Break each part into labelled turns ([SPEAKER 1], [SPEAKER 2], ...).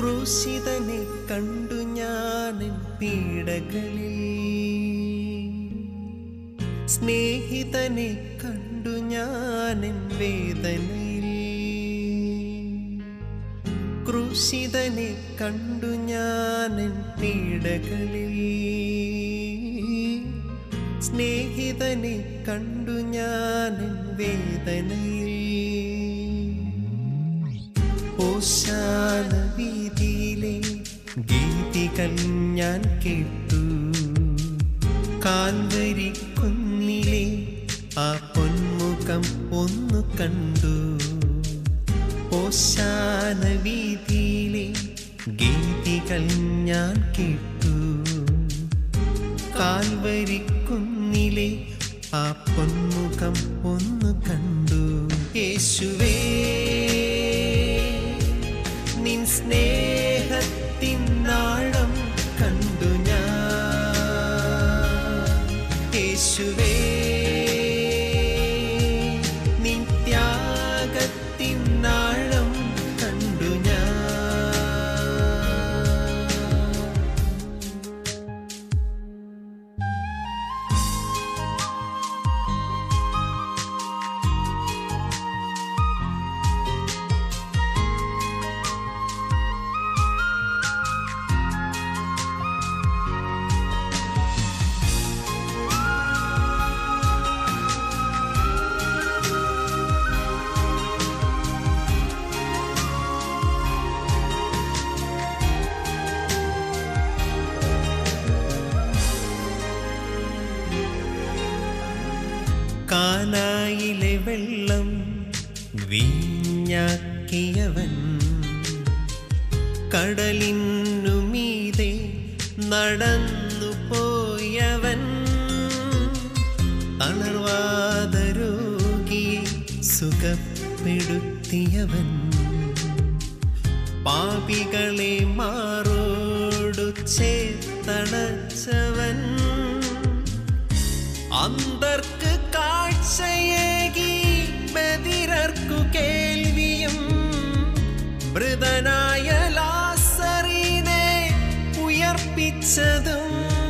[SPEAKER 1] ക്രൂശിതനെ കണ്ടു ഞാനെൻ പീഡകളിൽ സ്നേഹിതനെ കണ്ടു ഞാനെൻ വേദനയിൽ ക്രൂശിതനെ കണ്ടു ഞാനെൻ പീഡകളിൽ സ്നേഹിതനെ കണ്ടു ഞാനെൻ വേദനയിൽ ഓശാന വീതിയിലെ ഗീതികൾ ഞാൻ കേട്ടു കാൽവരി കുന്നിലെ ആ പൊന്മുഖം ഒന്നു കണ്ടു ഓശാന വീതിയിലെ ഗീതികൾ ഞാൻ കേട്ടു കാൽവരി കുന്നിലെ ആ പൊന്മുഖം ഒന്നു കണ്ടു യേശുവേ നിൻ സ്നേഹത്തിൻ നാളം കണ്ടു ഞാൻ യേശുവേ നിൻ ത്യാഗത്തിൻ നാളം കണ്ടു ഞാൻ കാനായിലെ വെള്ളം വീഞ്ഞാക്കിയവൻ കടലിനു മീതെ നടന്നു പോയവൻ തളർവാദ രോഗിയെ സുഖപ്പെടുത്തിയവൻ പാപികളെ മാറോടു ചേത്തണച്ചവൻ അന്തർക്ക് കാഴ്ചയേകി ബദിരർക്കു കേൾവിയും മൃതനായ ലാസറിനെ ഉയർപ്പിച്ചതും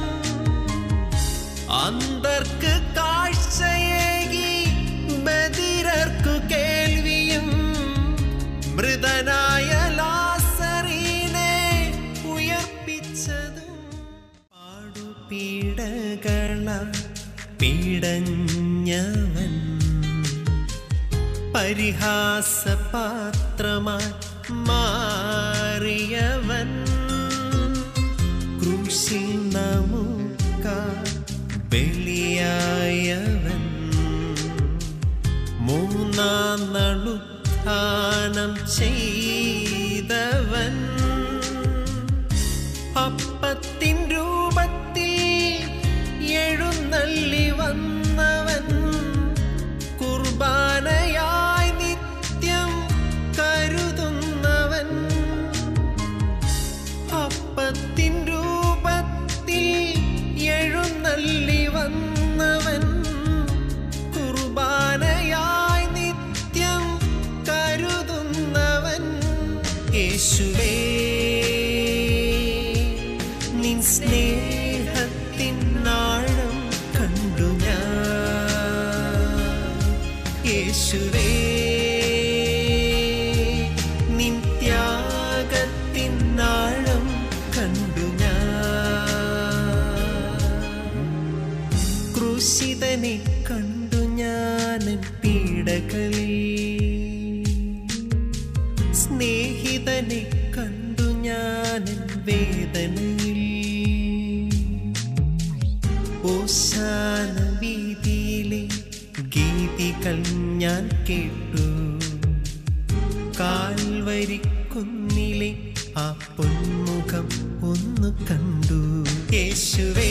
[SPEAKER 1] അന്തർക്ക് കാഴ്ചയേകി ബദിരർക്കു കേൾവിയും മൃതനായ ലാസറിനെ ഉയർപ്പിച്ചതും പാടുപീഡകള പീഡഞ്ഞവൻ പരിഹാസപാത്രമായി മാറിയവൻ ക്രൂശിൽ നമുക്ക ബലിയായവൻ മൂന്നാം നളുത്ഥാനം ചെയ്തവൻ അപ്പത്തിൻ രൂപത്തിൽ എഴുന്നള്ളി വന്നവൻ കുർബാനയായി നിത്യം കരുതുന്നവൻ അപ്പത്തിൻ രൂപത്തിൽ എഴുന്നള്ളി വന്നവൻ കുർബാനയായി നിത്യം കരുതുന്നവൻ യേശുവേ നിൻ സ്നേഹത്തിൻ നാളം കണ്ടു ഞാൻ യേശുവേ നിൻ ത്യാഗത്തിൻ നാളം കണ്ടു ഞാൻ ക്രൂശിതനെ കണ്ടു ഞാനൻ പീഡകളിൽ സ്നേഹിതനെ കണ്ടു ഞാനൻ വേദനയിൽ ഓശാന വീതിയിലെ ഗീതികൾ ഞാൻ കേട്ടു കാൽവരി കുന്നിലെ ആ പൊന്മുഖം ഒന്ന് കണ്ടു യേശുവേ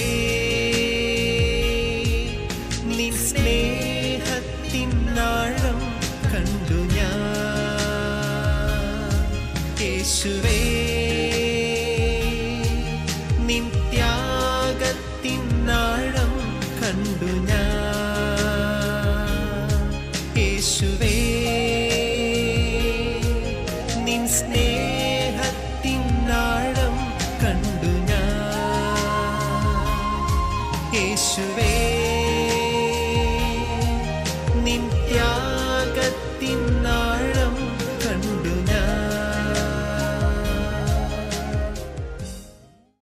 [SPEAKER 1] നിൻ സ്നേഹത്തിൻ നാളം കണ്ടു ഞാൻ യേശുവേ